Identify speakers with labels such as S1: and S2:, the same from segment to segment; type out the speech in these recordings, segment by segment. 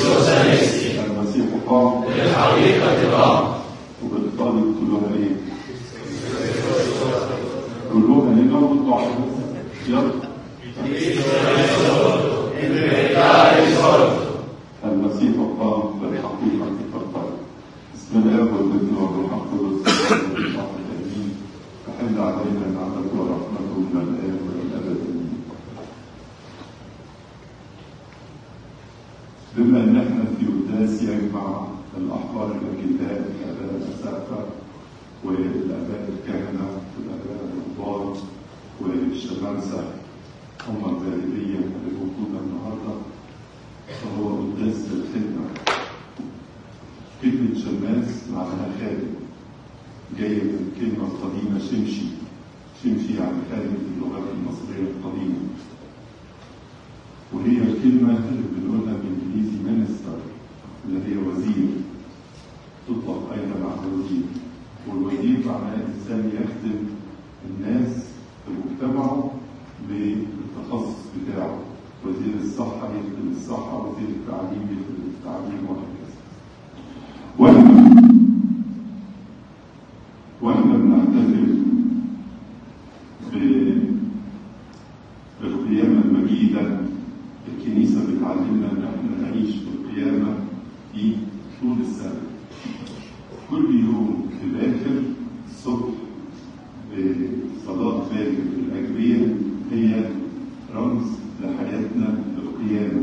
S1: المسيح قام
S2: بالحقيقة قام
S1: وبالطالب كلها ايه؟ كلها هنا وبالضعف يلا المسيح قام بالحقيقة فقط بسم الله والابن والروح القدس الله الامين فحل علينا نعمته ورحمته من الان والى الابد امين بما ان احنا في قداس يجمع الاحبار الاجلاء الاباء الاساتذه والاباء الكهنه والاباء الكبار والشمامسه هم الغالبيه اللي موجوده النهارده فهو قداس للخدمه كلمه شماس معناها خادم جايه من الكلمه القديمه شمشي شمشي يعني خادم في اللغات المصريه القديمه وهي الكلمة اللي بنقولها بالإنجليزي مينستر اللي هي وزير تطلق أيضا على وزير والوزير معناه إنسان يخدم الناس في مجتمعه بالتخصص بتاعه وزير الصحة يخدم الصحة وزير التعليم يخدم التعليم وهكذا وإحنا وإحنا بنحتفل ب- بالقيامة المجيدة الكنيسة بتعلمنا إن إحنا نعيش في القيامة دي طول السنة. كل يوم في الآخر الصبح بصلاة فجر الأجرية هي رمز لحياتنا القيامة.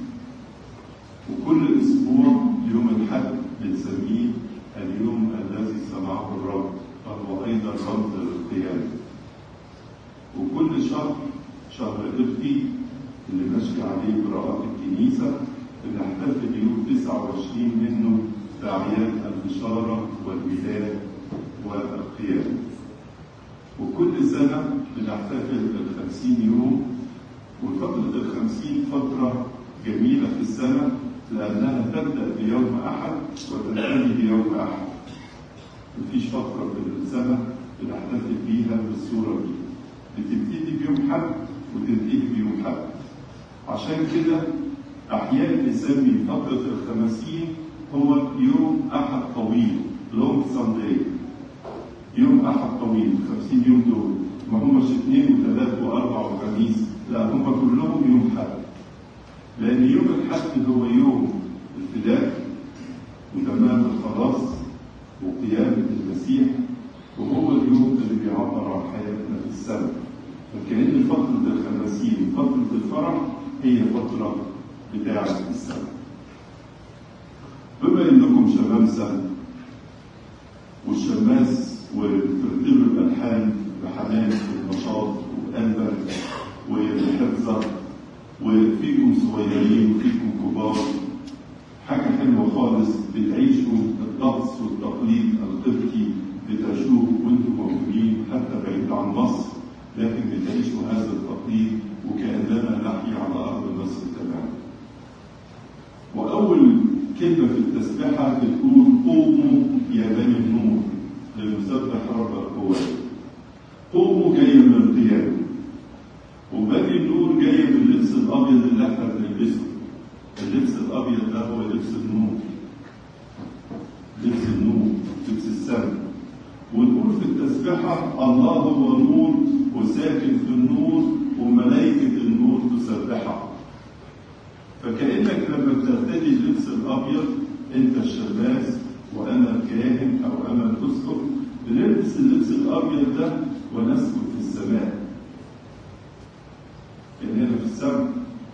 S1: وكل أسبوع يوم الحد بنسميه اليوم الذي صنعه الرب فهو أيضا رمز للقيامة. وكل شهر شهر قبطي اللي ماشي عليه قراءات الكنيسة بنحتفل يوم 29 منه بأعياد البشارة والميلاد والقيامة. وكل سنة بنحتفل بالخمسين يوم وفترة الخمسين فترة جميلة في السنة لأنها تبدأ بيوم أحد وتنتهي بيوم أحد. مفيش فترة في السنة بنحتفل بيها بالصورة دي. بتبتدي بيوم حد وتنتهي بيوم حد. عشان كده أحيانا نسمي فترة الخمسين هو يوم أحد طويل لونج سانداي يوم أحد طويل 50 يوم دول ما همش اثنين وثلاث وأربع وخميس لا هم كلهم يوم حد لأن يوم الحد هو يوم الفداء وتمام الخلاص وقيامة المسيح وهو اليوم اللي بيعبر عن حياتنا في السنة فكأن فترة الخمسين فترة الفرح هي فترة بتاعة السنة بما انكم شمامسة والشماس وترتيب الالحان بحنان ونشاط وقلبا وحفظة وفيكم صغيرين وفيكم كبار حاجة حلوة خالص بتعيشوا الطقس والتقليد القبطي بتعيشوه وانتم موجودين حتى بعيد عن مصر لكن بتعيشوا هذا التقليد وكأننا نحيا على أرض مصر تماما. وأول كلمة في التسبيحة بتقول قوموا يا بني النور لنسبح رب القوات. قوموا جاية من القيام. وبني النور جاية من اللبس الأبيض اللي احنا بنلبسه. اللبس الأبيض ده هو لبس النور. لبس النور، لبس السماء. ونقول في التسبيحة الله هو نور وساكن في النور وملائكة النور تسبحه. فكأنك لما بترتدي اللبس الأبيض أنت الشماس وأنا الكاهن أو أنا الأسقف بنلبس اللبس الأبيض ده ونسكن في السماء. كأننا في السماء.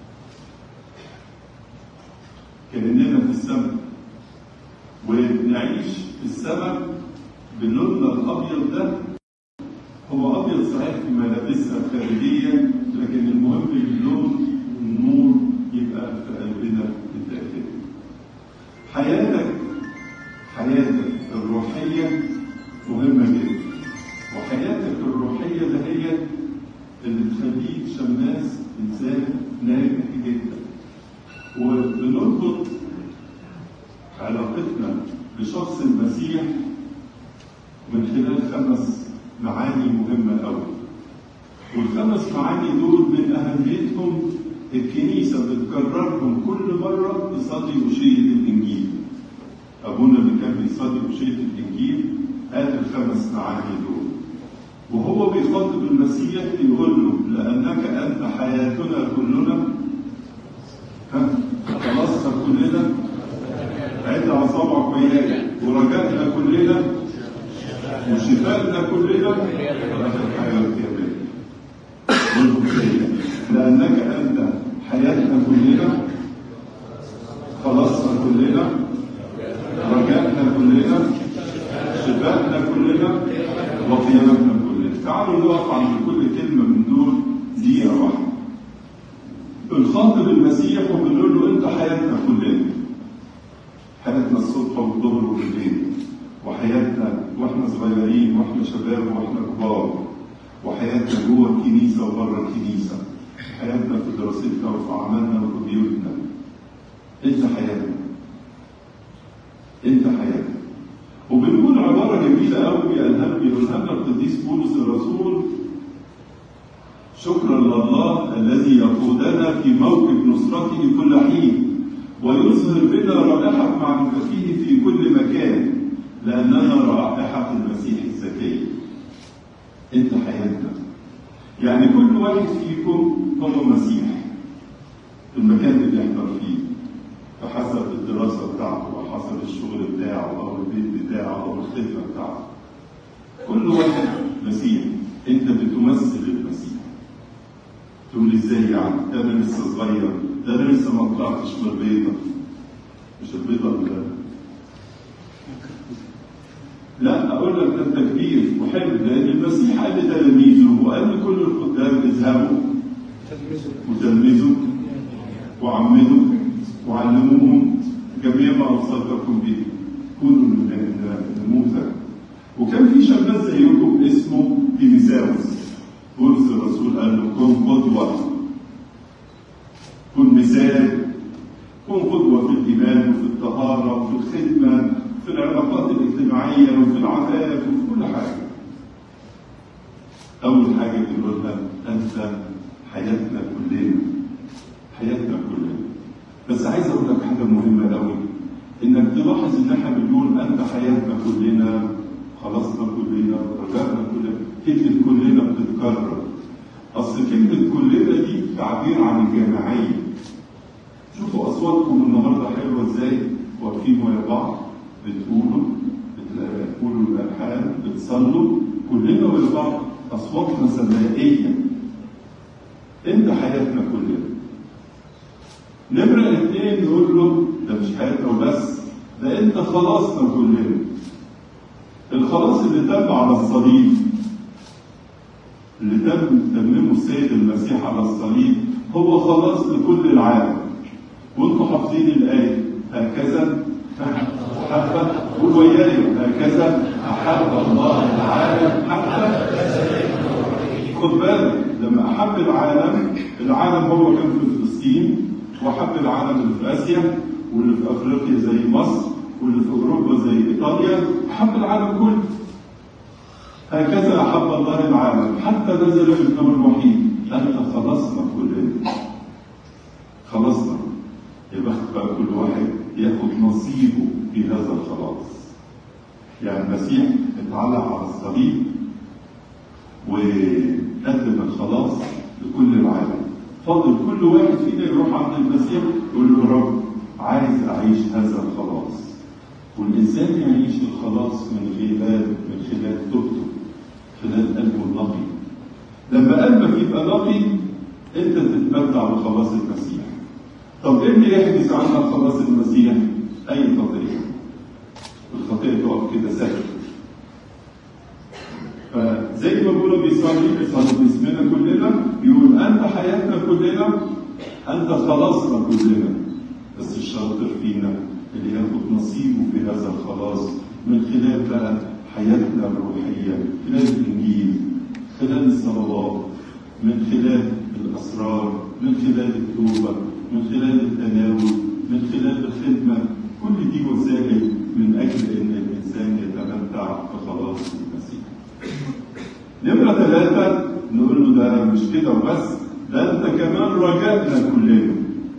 S1: كأننا في السماء. ونعيش في السماء بلوننا الأبيض ده هو أبيض صحيح في ملابسها الخارجية لكن المهم اللون النور يبقى في قلبنا الداخلي. حياتك حياتك الروحية مهمة جدا وحياتك الروحية اللي هي اللي تخليك شماس إنسان ناجح جدا وبنربط علاقتنا بشخص المسيح من خلال خمس معاني مهمة أوي والخمس معاني دول من أهميتهم الكنيسة بتكررهم كل مرة تصلي أشية الإنجيل أبونا اللي كان بيصلي أشية الإنجيل قال الخمس معاني دول وهو بيخاطب المسيح يقول له لأنك أنت حياتنا كلنا ها خلصنا كلنا عد أصابعك وياك ورجائنا كلنا وشفائنا كلنا ولكن حياتك يا بني قلت كده لأنك أنت حياتنا كلنا خلصنا كلنا رجائنا كلنا شفائنا كلنا وقيامتنا كلنا تعالوا نقف عند كل كلمة من دول دقيقة واحدة بنخاطب المسيح وبنقول له أنت حياتنا كلنا حياتنا الصبح والظهر والليل وحياتنا واحنا صغيرين واحنا شباب واحنا كبار وحياتنا جوه الكنيسة وبره الكنيسة حياتنا في دراستنا وفي عملنا وفي بيوتنا انت حياتنا انت حياتنا وبنقول عبارة جميلة قوي قالها بيقولها لنا القديس بولس الرسول شكرا لله الذي يقودنا في موكب نصرته كل حين ويظهر بنا رائحة معرفته في كل مكان لأننا رائحة المسيح الزكية انت حياتنا يعني كل واحد فيكم هو مسيح في المكان اللي بيحضر فيه بحسب الدراسة بتاعته وحسب الشغل بتاعه أو البيت بتاعه أو الخدمة بتاعته كل واحد مسيح أنت بتمثل المسيح تقول ازاي يعني ده انا لسه صغير ده انا لسه ما طلعتش من البيضة مش البيضة اللي لا اقول لك ده انت كبير وحلو لان المسيح قال لتلاميذه وقال لكل الخدام اذهبوا وتلمذوا وعمدوا وعلموهم جميع ما اوصلتكم به كونوا نموذج وكان في شباب زيكم اسمه تيميساوس بولس الرسول قال له كن قدوه كن مثال كن قدوه في الايمان وفي الطهاره وفي الخدمه في العلاقات الاجتماعيه وفي العفاف وفي كل حاجه اول حاجه بنقول لها انت حياتنا كلنا حياتنا كلنا بس عايز اقول لك حاجه مهمه قوي انك تلاحظ ان احنا بنقول انت حياتنا كلنا خلصنا كلنا رجعنا كلنا كلمه كلنا بتتكرر اصل كلمه كلنا دي تعبير عن الجماعيه شوفوا اصواتكم النهارده حلوه ازاي واقفين ويا بعض بتقولوا بتقولوا الالحان بتصلوا كلنا ويا بعض اصواتنا ثنائيه انت حياتنا كلنا نمرة اثنين نقول له ده مش حياتنا وبس ده انت خلاصنا كلنا الخلاص اللي تم على الصليب اللي تم تممه السيد المسيح على الصليب هو خلاص لكل العالم وانتم حافظين الآية هكذا أحب قول وياي هكذا أحب الله العالم حتى خد بالك لما أحب العالم العالم هو كان في فلسطين وحب العالم اللي في اسيا واللي في افريقيا زي مصر واللي في اوروبا زي ايطاليا حب العالم كله هكذا احب الله العالم حتى نزل في ابنه الوحيد انت خلصنا كلنا خلصنا يا بخت بقى كل واحد ياخد نصيبه في هذا الخلاص يعني المسيح اتعلق على الصليب وقدم الخلاص لكل العالم فاضل كل واحد فينا يروح عند المسيح يقول له يا رب عايز اعيش هذا الخلاص والانسان يعيش الخلاص من خلال من خلال توبته خلال قلبه النقي لما قلبك يبقى نقي انت تتمتع بخلاص المسيح طب ايه اللي يحدث عنك خلاص المسيح اي خطيه الخطيه تقف كده ساكت فزي ما بيقولوا بيصلي بيصلي باسمنا كلنا يقول انت حياتنا كلنا انت خلاصنا كلنا بس الشاطر فينا اللي ياخد نصيبه في هذا الخلاص من خلال بقى حياتنا الروحيه خلال الانجيل خلال الصلوات من خلال الاسرار من خلال التوبه من خلال التناول من خلال الخدمه كل دي وسائل من اجل ان الانسان يتمتع بخلاص المسيح نمرة ثلاثة نقول له ده مش كده وبس ده انت كمان رجائنا كلنا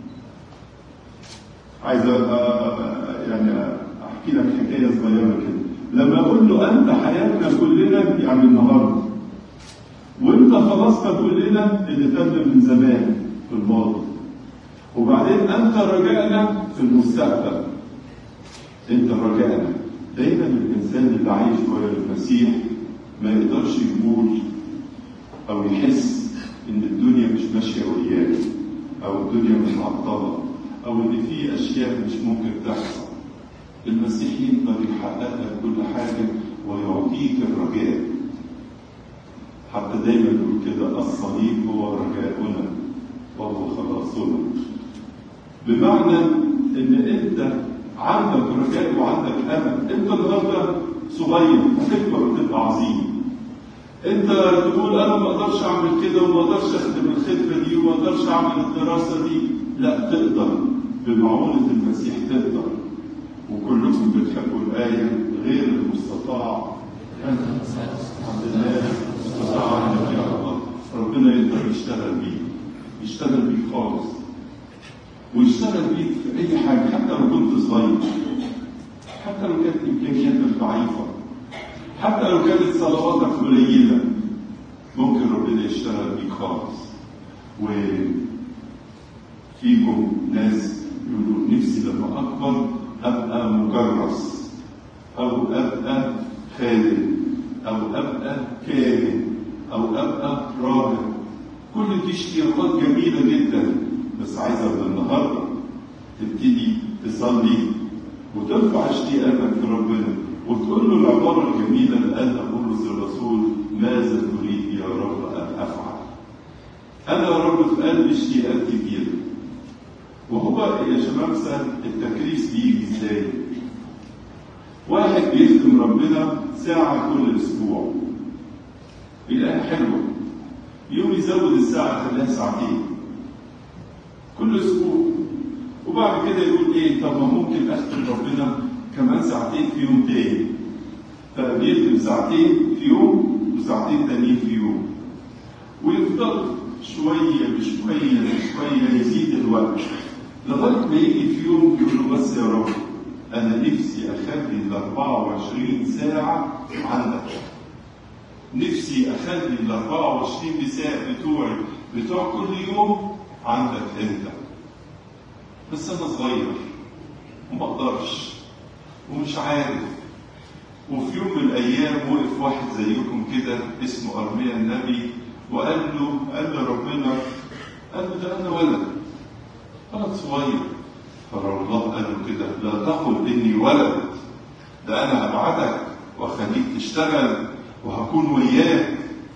S1: عايز يعني احكي لك حكايه صغيره كده لما اقول له انت حياتنا كلنا يعني النهارده وانت خلصنا كلنا اللي تم من زمان في الماضي وبعدين انت رجائنا في المستقبل انت رجائنا دايما الانسان اللي عايش ويا المسيح ما يقدرش يقول او يحس ان الدنيا مش ماشيه وياه او الدنيا مش معطله او ان في اشياء مش ممكن تحصل المسيح يقدر يحقق لك كل حاجه ويعطيك الرجاء حتى دايما يقول كده الصليب هو رجاؤنا وهو خلاصنا بمعنى ان انت عندك رجاء وعندك امل انت النهارده صغير هتكبر وتبقى عظيم انت تقول انا ما اقدرش اعمل كده وما اقدرش اخدم الخدمه دي وما اقدرش اعمل الدراسه دي لا تقدر بمعونه المسيح تقدر وكلكم بتحبوا الايه غير المستطاع الحمد لله مستطاع ان يطيع الله ربنا يقدر يشتغل بيه يشتغل بيه خالص ويشتغل بيك في اي حاجه حتى لو كنت صغير حتى لو كانت امكانياتك ضعيفه حتى لو كانت صلواتك قليله ممكن ربنا يشتغل بيك خالص وفيكم ناس يقولوا نفسي لما اكبر ابقى مكرس او ابقى خادم او ابقى كاهن او ابقى راهب كل دي اشتياقات جميله جدا بس عايزه من النهارده تبتدي تصلي وترفع اشتياقك لربنا وتقول له العباره الجميله اللي قالها بولس الرسول ماذا تريد يا رب ان افعل؟ انا يا رب في قلبي اشتياقات كتيره وهو يا شمامسه التكريس بيجي ازاي؟ واحد بيخدم ربنا ساعة كل أسبوع بيلاقيها حلوة يوم يزود الساعة خليها ساعتين كل أسبوع وبعد كده يقول إيه طب ما ممكن أخدم ربنا كمان ساعتين في يوم تاني فبيخدم ساعتين في يوم وساعتين تانيين في يوم ويفضل شوية بشوية بشوية يزيد الوقت لغاية ما يجي في يوم يقول له بس يا رب أنا نفسي أخلي ال 24 ساعة عندك. نفسي أخلي ال 24 ساعة بتوعي بتوع كل يوم عندك أنت. بس أنا صغير وما أقدرش ومش عارف. وفي يوم من الأيام وقف واحد زيكم كده اسمه أرميا النبي وقال له قال لربنا قال له ده أنا ولد ولد صغير فالله قال له كده لا تقل اني ولد ده انا هبعتك واخليك تشتغل وهكون وياك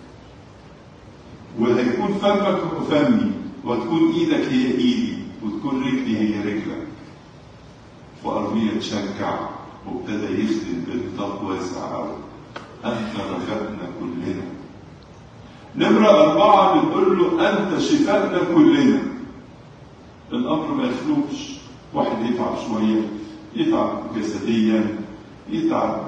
S1: وهيكون فمك فمي وتكون ايدك هي ايدي وتكون رجلي هي رجلك وارميا تشجع وابتدى يخدم بنطاق واسع قوي انت رجائنا كلنا نمرة أربعة بنقول له أنت شفائنا كلنا الأمر ما يخلوش واحد يتعب شوية يتعب جسديا يتعب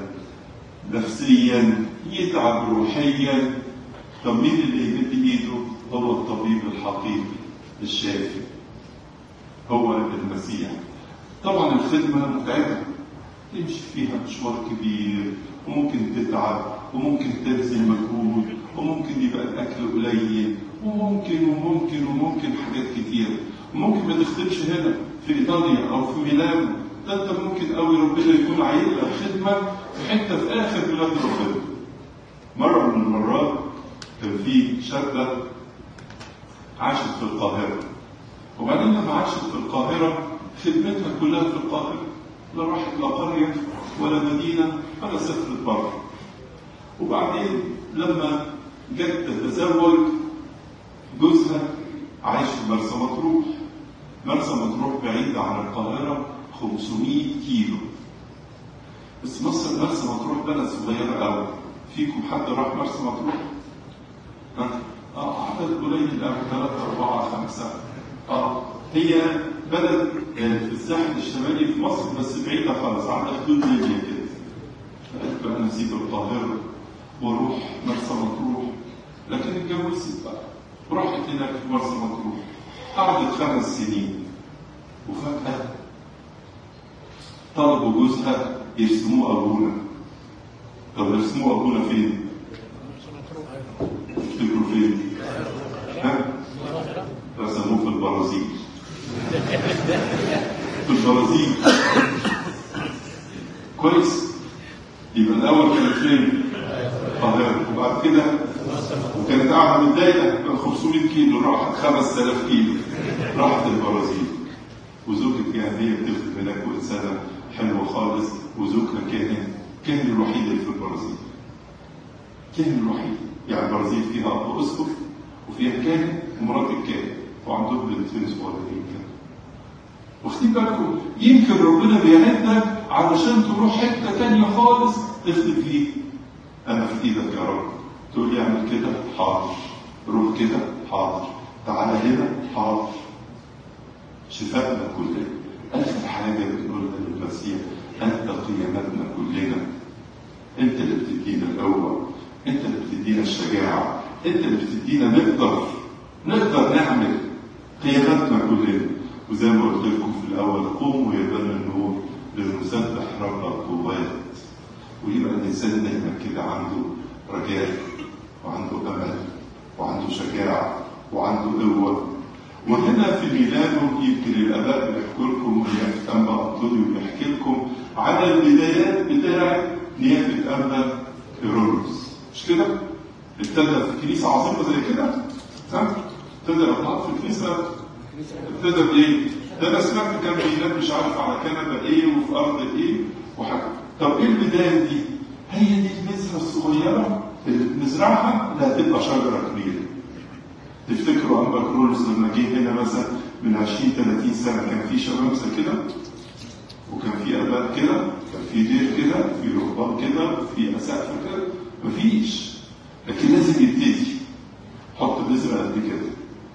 S1: نفسيا يتعب روحيا طب مين اللي يمد ايده هو الطبيب الحقيقي الشافي هو المسيح طبعا الخدمة متعبة تمشي فيها مشوار كبير وممكن تتعب وممكن تبذل مجهود وممكن يبقى الأكل قليل وممكن وممكن وممكن حاجات كتير وممكن ما تخدمش هنا في ايطاليا او في ميلان ده انت ممكن قوي ربنا يكون عايز لك خدمه في حته في اخر بلاد ربنا. مره من المرات كان في شابه عاشت في القاهره وبعدين لما عاشت في القاهره خدمتها كلها في القاهره لا راحت لا قريه ولا مدينه ولا سافرت بره. وبعدين لما جت تتزوج جوزها عايش في مرسى مطروح مرسى مطروح بعيدة عن القاهرة 500 كيلو بس مصر مرسى مطروح بلد صغيرة قوي فيكم حد راح مرسى مطروح؟ ها؟ اه عدد قليل قوي ثلاثة أربعة خمسة اه هي بلد في الساحل الشمالي في مصر بس بعيدة خالص على حدود ليبيا كده فقلت بقى أنا أسيب القاهرة وأروح مرسى مطروح لكن اتجوزت بقى ورحت هناك في مرسى مطروح قعدت خمس سنين وفجأة طلبوا جوزها يرسموه أبونا طب يرسموه أبونا فين؟ تفتكروا فين؟ ها؟ رسموه في البرازيل في البرازيل كويس يبقى الأول كانت فين؟ القاهرة وبعد كده وكانت قاعدة متضايقة من 500 كيلو راحت 5000 كيلو راحت البرازيل وزوجة كان هي بتخدم هناك وإنسانة حلوة خالص وزوجها كان كان الوحيد اللي في البرازيل كان الوحيد يعني البرازيل فيها أب أسقف وفيها كاهن ومرات الكاهن وعندهم بنتين صغيرين كده واخدين بالكم يمكن ربنا بيعدك علشان تروح حته تانية خالص تخدم فيه انا في ايدك يا رب تقول لي اعمل كده حاضر روح كده حاضر تعالى هنا حاضر شفاءنا كلنا اخر حاجه بتقولها للمسيح انت قيامتنا كلنا انت اللي بتدينا القوه انت اللي بتدينا الشجاعه انت اللي بتدينا نقدر نقدر نعمل قيامتنا كلنا وزي ما قلت لكم في الاول قوموا يا بني النور لنسبح رب القوات ويبقى الانسان دايما كده عنده رجاء وعنده امل وعنده شجاعه وعنده قوه وهنا في ميلاده يمكن الاباء بيحكوا لكم نيافه انبا انطونيو بيحكي لكم على البدايات بتاعه نيافه انبا هيرودس مش كده؟ ابتدى في كنيسه عظيمه زي كده ها؟ ابتدى الابطال في الكنيسه ابتدى بايه؟ ده انا سمعت كان بينام مش عارف على كنبه ايه وفي ارض ايه وحاجه طب ايه البدايه دي؟ هي دي البذره الصغيره اللي بنزرعها اللي هتبقى شجره كبيره. تفتكروا انبا كرولوس لما جه هنا مثلا من 20 30 سنه كان في شمامسه كده وكان في اباء كده كان في دير كده في رهبان كده في اسقف كده مفيش لكن لازم يبتدي حط بذره قد كده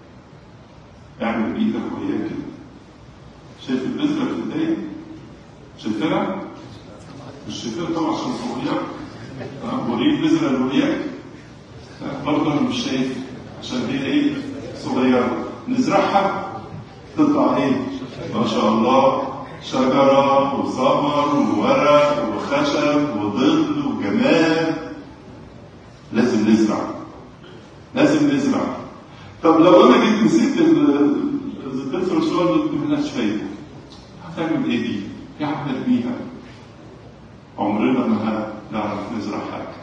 S1: اعمل بايدك وهي كده شايف البذره في البدايه شايفها مش شايفها طبعا عشان صغير وريد بذره اللي برضه انا مش شايف عشان هي ايه صغيره نزرعها تطلع ايه ما شاء الله شجره وثمر وورق وخشب وظل وجمال لازم نزرع لازم نزرع طب لو انا جيت مسكت البذره الصغيره اللي ملهاش فايده هتعمل ايه دي؟ يا عم ارميها عمرنا ما هنعرف نزرع حاجه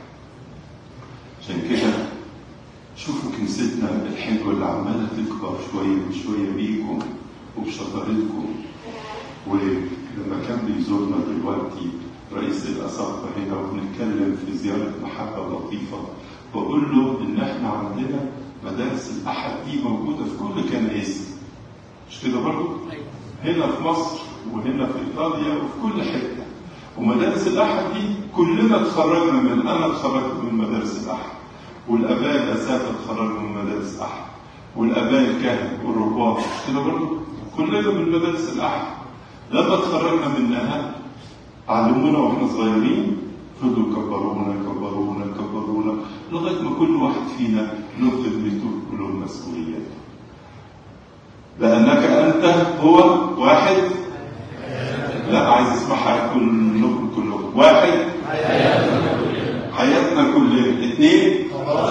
S1: عشان كده شوفوا كنيستنا الحلوه اللي عماله تكبر شويه بشويه بيكم وبشطارتكم ولما كان بيزورنا دلوقتي رئيس الاساقفه هنا وبنتكلم في زياره محبه لطيفه بقول له ان احنا عندنا مدارس الاحد دي موجوده في كل كنائس مش كده برضه؟ هنا في مصر وهنا في ايطاليا وفي كل حته ومدارس الاحد دي كلنا اتخرجنا من انا اتخرجت من مدارس الاحد والاباء الاساتذه اتخرجوا من مدارس احد والاباء الكهنه والرهبان كده برضه كلنا من مدارس الاحد لما اتخرجنا منها علمونا واحنا صغيرين فضلوا كبرونا كبرونا كبرونا لغايه ما كل واحد فينا له خدمته وله مسؤولياته لانك انت هو واحد لا عايز اسمعها كلكم كلكم واحد حياتنا كلنا اثنين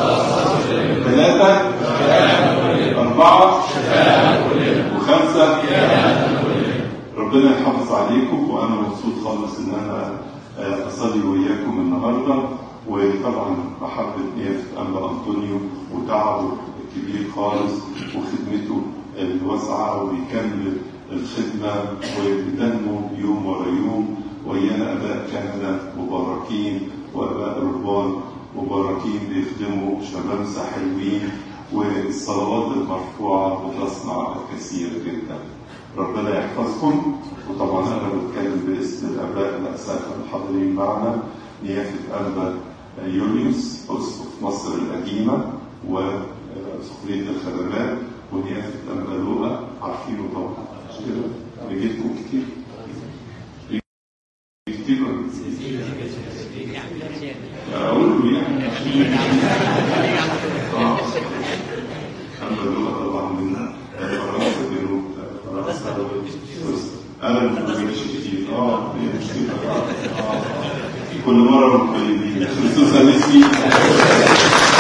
S1: ثلاثة أربعة وخمسة ربنا يحافظ عليكم وأنا مبسوط خالص إن أنا أصلي وياكم النهاردة وطبعا محبة نيافة أنبا أنطونيو وتعبه الكبير خالص وخدمته الواسعة وبيكمل الخدمة وبتنمو يوم ورا يوم ويانا أباء كهنة مباركين وأباء رهبان مباركين بيخدموا شمامسة حلوين والصلوات المرفوعة بتصنع الكثير جدا ربنا يحفظكم وطبعا أنا بتكلم باسم الآباء الأساتذة الحاضرين معنا نيافة أنبا يوليوس أسقف مصر القديمة وسخرية الخدمات ونيافة أنبا لوقا عارفينه طبعا مش كده؟ رجيتكم كتير كتير اقول له يعني بيجيش كتير اه هي مشكلة اه آه. كل مرة نروح طيبين خصوصا نسبي